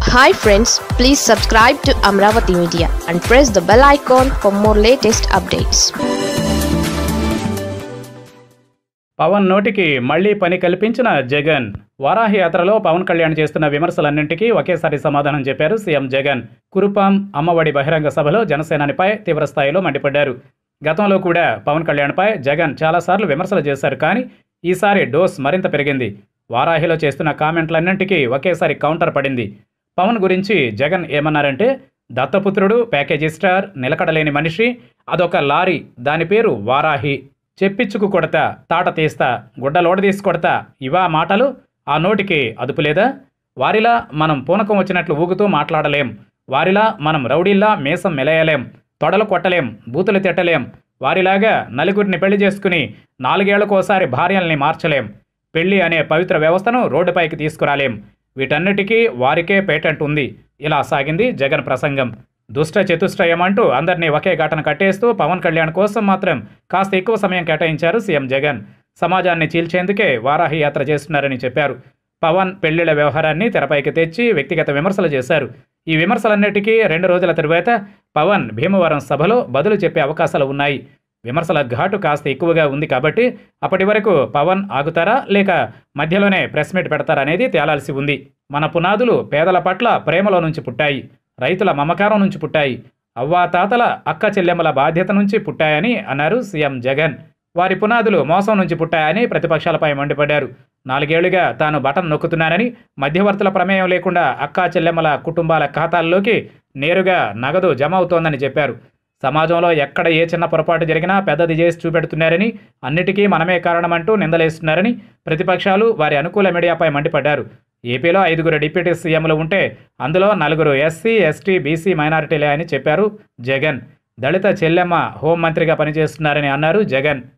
hi friends please subscribe to Amaravati media and press the bell icon for more latest updates Pawan నోటికి మళ్లీ పని కల్పించిన జగన్ వారాహి యాత్రలో పవన్ కళ్యాణ్ చేస్తున్న విమర్శలన్నింటికీ ఒకేసారి సమాధానం చెప్పారు సీఎం జగన్ కురుపాం అమ్మఒడి బహిరంగ సభలో జనసేనానిపై తీవ్రస్థాయిలో మండిపడ్డారు గతంలో కూడా పవన్ కళ్యాణ్పై జగన్ చాలాసార్లు విమర్శలు చేశారు కానీ ఈసారి డోస్ మరింత పెరిగింది వారాహిలో చేస్తున్న కామెంట్లన్నింటికీ ఒకేసారి కౌంటర్ పడింది పవన్ గురించి జగన్ ఏమన్నారంటే దత్తపుత్రుడు ప్యాకేజీ స్టార్ నిలకడలేని మనిషి అదొక లారీ దాని పేరు వారాహి చెప్పించుకు కొడతా తాట తీస్తా గుడ్డలోడ తీసి కొడతా ఇవా మాటలు ఆ నోటికి అదుపు లేదా వారిలా మనం పూనకం వచ్చినట్లు ఊగుతూ మాట్లాడలేం వారిలా మనం రౌడీల్లా మీసం మెలేయలేం తొడలు కొట్టలేం బూతులు తిట్టలేం వారిలాగా నలుగురిని పెళ్లి చేసుకుని నాలుగేళ్లకోసారి భార్యల్ని మార్చలేం పెళ్లి అనే పవిత్ర వ్యవస్థను రోడ్డుపైకి తీసుకురాలేం వీటన్నిటికీ వారికే పేటెంట్ ఉంది ఇలా సాగింది జగన్ ప్రసంగం దుష్ట చతుష్టయం అంటూ అందరినీ ఒకే ఘటన కట్టేస్తూ పవన్ కళ్యాణ్ కోసం మాత్రం కాస్త ఎక్కువ సమయం కేటాయించారు సీఎం జగన్ సమాజాన్ని చీల్చేందుకే వారాహి యాత్ర చేస్తున్నారని చెప్పారు పవన్ పెళ్లిళ్ల వ్యవహారాన్ని తెరపైకి తెచ్చి వ్యక్తిగత విమర్శలు చేశారు ఈ విమర్శలన్నిటికీ రెండు రోజుల తరువాత పవన్ భీమవరం సభలో బదులు చెప్పే అవకాశాలు ఉన్నాయి విమర్శల ఘాటు కాస్త ఎక్కువగా ఉంది కాబట్టి అప్పటి వరకు పవన్ ఆగుతారా లేక మధ్యలోనే ప్రెస్ మీట్ పెడతారా అనేది తేలాల్సి ఉంది మన పునాదులు పేదల పట్ల ప్రేమలో నుంచి పుట్టాయి రైతుల మమకారం నుంచి పుట్టాయి అవ్వాతాతల అక్క చెల్లెమ్మల బాధ్యత నుంచి పుట్టాయని అన్నారు సీఎం జగన్ వారి పునాదులు మోసం నుంచి పుట్టాయని ప్రతిపక్షాలపై మండిపడ్డారు నాలుగేళ్లుగా తాను బటన్ నొక్కుతున్నానని మధ్యవర్తుల ప్రమేయం లేకుండా అక్కా చెల్లెమ్మల కుటుంబాల ఖాతాల్లోకి నేరుగా నగదు జమ అవుతోందని చెప్పారు సమాజంలో ఎక్కడ ఏ చిన్న పొరపాటు జరిగినా పెద్దది చేసి చూపెడుతున్నారని అన్నిటికీ మనమే కారణమంటూ నిందలేస్తున్నారని ప్రతిపక్షాలు వారి అనుకూల మీడియాపై మండిపడ్డారు ఏపీలో ఐదుగురు డిప్యూటీ సీఎంలు ఉంటే అందులో నలుగురు ఎస్సీ ఎస్టీ బీసీ మైనారిటీలే అని చెప్పారు జగన్ దళిత చెల్లెమ్మ హోంమంత్రిగా పనిచేస్తున్నారని అన్నారు జగన్